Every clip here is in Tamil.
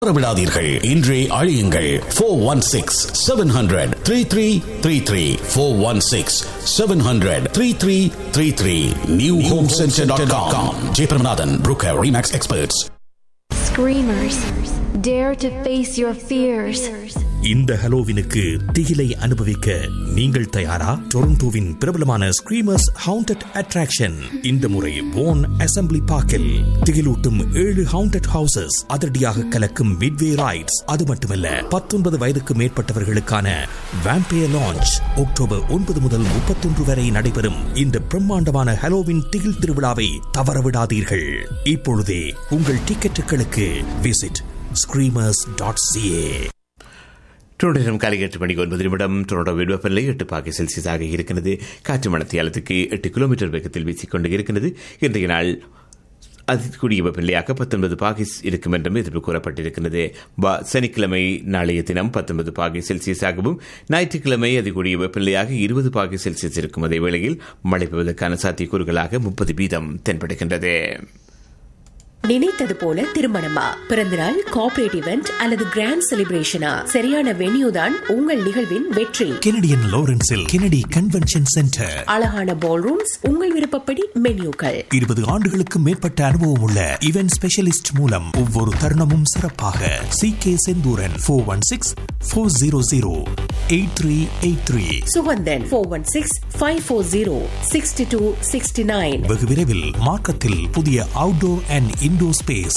விடாதீர்கள் இன்றே அழியுங்கள் four one six seven hundred three three three three four one six seven hundred three three three three new home centre dot com Jeyapiramanathan broker Remax experts Screamers, dare to face your fears. இந்த ஹலோவினுக்கு திகிலை அனுபவிக்க நீங்கள் தயாரா டொரண்டோவின் பிரபலமான ஸ்கிரீமர்ஸ் ஹவுண்டட் அட்ராக்ஷன் இந்த முறை போன் அசெம்பிளி பார்க்கில் திகிலூட்டும் ஏழு ஹவுண்டட் ஹவுசஸ் அதிரடியாக கலக்கும் மிட்வே ரைட்ஸ் அது மட்டுமல்ல பத்தொன்பது வயதுக்கு மேற்பட்டவர்களுக்கான வேம்பையர் லான்ச் அக்டோபர் ஒன்பது முதல் முப்பத்தொன்று வரை நடைபெறும் இந்த பிரம்மாண்டமான ஹலோவின் திகில் திருவிழாவை தவறவிடாதீர்கள் இப்பொழுதே உங்கள் டிக்கெட்டுகளுக்கு visit Screamers dot CA Toronto காலை எட்டு மணிக்கு ஒன்பது நிமிடம் டொரண்டோ வெப்பநிலை எட்டு பாகை செல்சியஸாக இருக்கிறது காற்று மணத்தியாலத்துக்கு எட்டு கிலோமீட்டர் வேகத்தில் வீசிக்கொண்டு இருக்கிறது இன்றைய நாள் அதிகூடிய வெப்பநிலையாக பத்தொன்பது பாகிஸ் இருக்கும் என்றும் எதிர்ப்பு கூறப்பட்டிருக்கிறது சனிக்கிழமை நாளைய தினம் பத்தொன்பது பாகை செல்சியஸாகவும் ஞாயிற்றுக்கிழமை அதிகூடிய வெப்பநிலையாக இருபது பாகை செல்சியஸ் இருக்கும் அதே வேளையில் மழை பெய்வதற்கான சாத்தியக்கூறுகளாக முப்பது வீதம் தென்படுகின்றது நினைத்தது போல திருமணமா பிறந்தநாள் கார்ப்பரேட் இவெண்ட் அல்லது கிராண்ட் செலிப்ரேஷனா சரியான வென்யூ தான் உங்கள் நிகழ்வின் வெற்றி கெனடியன் லாரன்ஸில் கெனடி கன்வென்ஷன் சென்டர் அழகான பால் ரூம்ஸ் உங்கள் விருப்பப்படி மென்யூக்கள் இருபது ஆண்டுகளுக்கு மேற்பட்ட அனுபவம் உள்ள இவென்ட் ஸ்பெஷலிஸ்ட் மூலம் ஒவ்வொரு தருணமும் சிறப்பாக C K Senthooran four one six four zero zero eight three eight three Sugandhan four one six five four zero sixty two sixty nine வெகு விரைவில் மார்க்கத்தில் புதிய அவுட்டோர் அண்ட் இன்டோர் ஸ்பேஸ்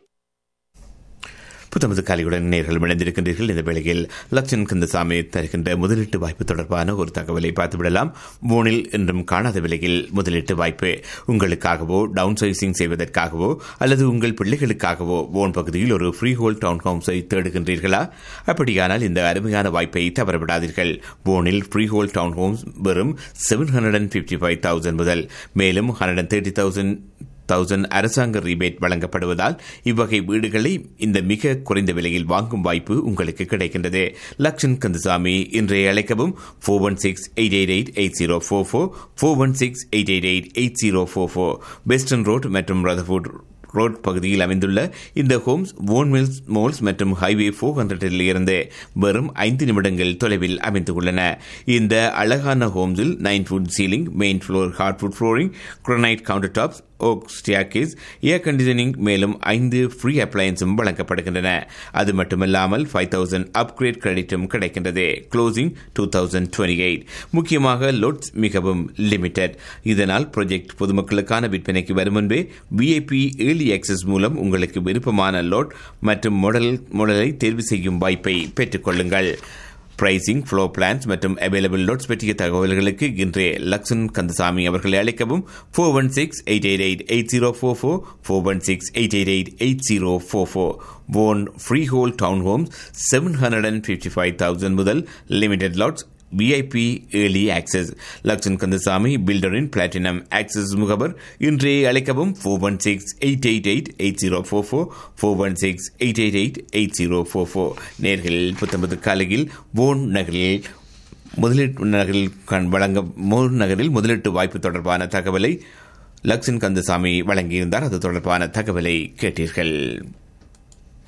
புத்தமது காலியுடன் நேர்கள் இணைந்திருக்கின்றீர்கள் இந்த வேளையில் லட்சன் கந்தசாமி தருகின்ற முதலீட்டு வாய்ப்பு தொடர்பான ஒரு தகவலை பார்த்துவிடலாம் போனில் என்றும் காணாத விலையில் முதலீட்டு வாய்ப்பு உங்களுக்காகவோ டவுன் சைசிங் செய்வதற்காகவோ அல்லது உங்கள் பிள்ளைகளுக்காகவோ போன் பகுதியில் ஒரு ஃப்ரீ ஹோல் டவுன் ஹவுஸை தேடுகின்றீர்களா அப்படியானால் இந்த அருமையான வாய்ப்பை தவறவிடாதீர்கள் போனில் ஃப்ரீ ஹோல் டவுன் ஹோம்ஸ் வெறும் seven hundred and fifty five thousand முதல் மேலும் hundred and thirty thousand thousand அரசாங்க ரீபேட் வழங்கப்படுவதால் இவ்வகை வீடுகளை இந்த மிக குறைந்த விலையில் வாங்கும் வாய்ப்பு உங்களுக்கு கிடைக்கின்றது லக்ஷன் கந்தசாமி இன்றைய அழைக்கவும் four one six eight eight eight eight zero four four four one six eight eight eight eight zero four four western road மற்றும் ரதர்ஃபுட் ரோட் பகுதியில் அமைந்துள்ள இந்த ஹோம்ஸ் வோன் மில்ஸ் மோல்ஸ் மற்றும் ஹைவே ஃபோர் ஹண்ட்ரடில் இருந்து வெறும் ஐந்து நிமிடங்கள் தொலைவில் அமைந்துள்ளன இந்த அழகான ஹோம்ஸில் nine foot ceiling main floor hardwood flooring granite counter tops oak staircase air conditioning மேலும் ஐந்து ஃப்ரீ அப்ளையன்ஸும் வழங்கப்படுகின்றன அது மட்டுமல்லாமல் ஃபைவ் தௌசண்ட் அப்கிரேட் கிரெடிட்டும் கிடைக்கின்றது closing two thousand twenty eight முக்கியமாக லோட்ஸ் மிகவும் லிமிடெட் இதனால் ப்ராஜெக்ட் பொதுமக்களுக்கான விற்பனைக்கு வரும் முன்பே விஐபி ஏர்லி ஆக்சஸ் மூலம் உங்களுக்கு விருப்பமான லோட் மற்றும் மாடல் மாடலை தேர்வு செய்யும் வாய்ப்பை பெற்றுக்கொள்ளுங்கள் பிரைசிங் ஃப்ளோ பிளான்ஸ் மற்றும் அவைலபிள் நோட்ஸ் பற்றிய தகவல்களுக்கு இன்றைய லக்ஷன் கந்தசாமி அவர்களை அழைக்கவும் four one six eight eight eight eight zero four four four one six eight eight eight eight zero four four own freehold town homes seven hundred and fifty five thousand முதல் limited lots VIP early access Lakshan Kandasamy பில்டரின் பிளாட்டினம் ஆக்சஸ் முகவர் இன்றைய அழைக்கவும் four one six eight eight eight eight zero four four four one six eight eight eight eight zero four four நேர்கள் புத்தம்பது காலையில் போன் நகரில் முதலீட்டு நகரில் வழங்க மோன் நகரில் முதலீட்டு வாய்ப்பு தொடர்பான தகவலை லக்ஷன் கந்தசாமி வழங்கியிருந்தார் அது தொடர்பான தகவலை கேட்டீர்கள்